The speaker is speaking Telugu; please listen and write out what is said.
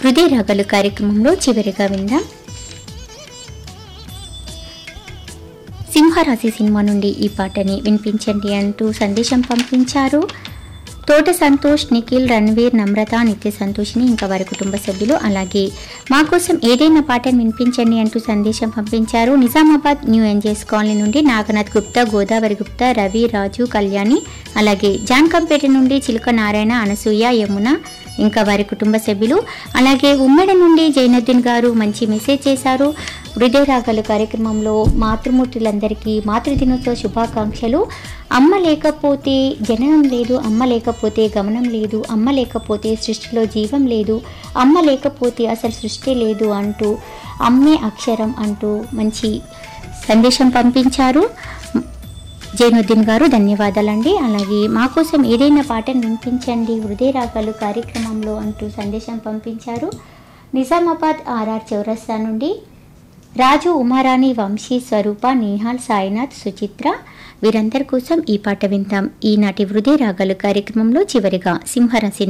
హృదయ రాగాలు కార్యక్రమంలో చివరిగా విందాం సింహరాశి సినిమా నుండి ఈ పాటని వినిపించండి అంటూ సందేశం పంపించారు తోట సంతోష్ నిఖిల్ రణ్వీర్ నమ్రత నిత్య సంతోష్ని ఇంకా వారి కుటుంబ సభ్యులు అలాగే మా కోసం ఏదైనా పాటను వినిపించండి అంటూ సందేశం పంపించారు నిజామాబాద్ న్యూ ఎంజేస్ కాలనీ నుండి నాగనాథ్ గుప్తా గోదావరి గుప్తా రవి రాజు కళ్యాణి అలాగే జాన్కంపేట నుండి చిలుక నారాయణ అనసూయ యమున ఇంకా వారి కుటుంబ సభ్యులు అలాగే ఉమ్మడి నుండి జైనుద్దీన్ గారు మంచి మెసేజ్ చేశారు హృదయ రాగాలు కార్యక్రమంలో మాతృమూర్తులందరికీ మాతృదినోత్సవ శుభాకాంక్షలు అమ్మ లేకపోతే జననం లేదు అమ్మ లేకపోతే గమనం లేదు అమ్మ లేకపోతే సృష్టిలో జీవం లేదు అమ్మ లేకపోతే అసలు సృష్టి లేదు అంటూ అమ్మే అక్షరం అంటూ మంచి సందేశం పంపించారు జైనుద్దీన్ గారు ధన్యవాదాలండి అలాగే మా కోసం ఏదైనా పాటను వినిపించండి హృదయ రాగాలు కార్యక్రమంలో అంటూ సందేశం పంపించారు నిజామాబాద్ ఆర్ఆర్ చౌరస్తా నుండి రాజు ఉమారాణి వంశీ స్వరూప నేహాల్ సాయినాథ్ సుచిత్ర వీరందరి కోసం ఈ పాట వింటాం ఈనాటి హృదయ రాగాలు కార్యక్రమంలో చివరిగా సింహరాశి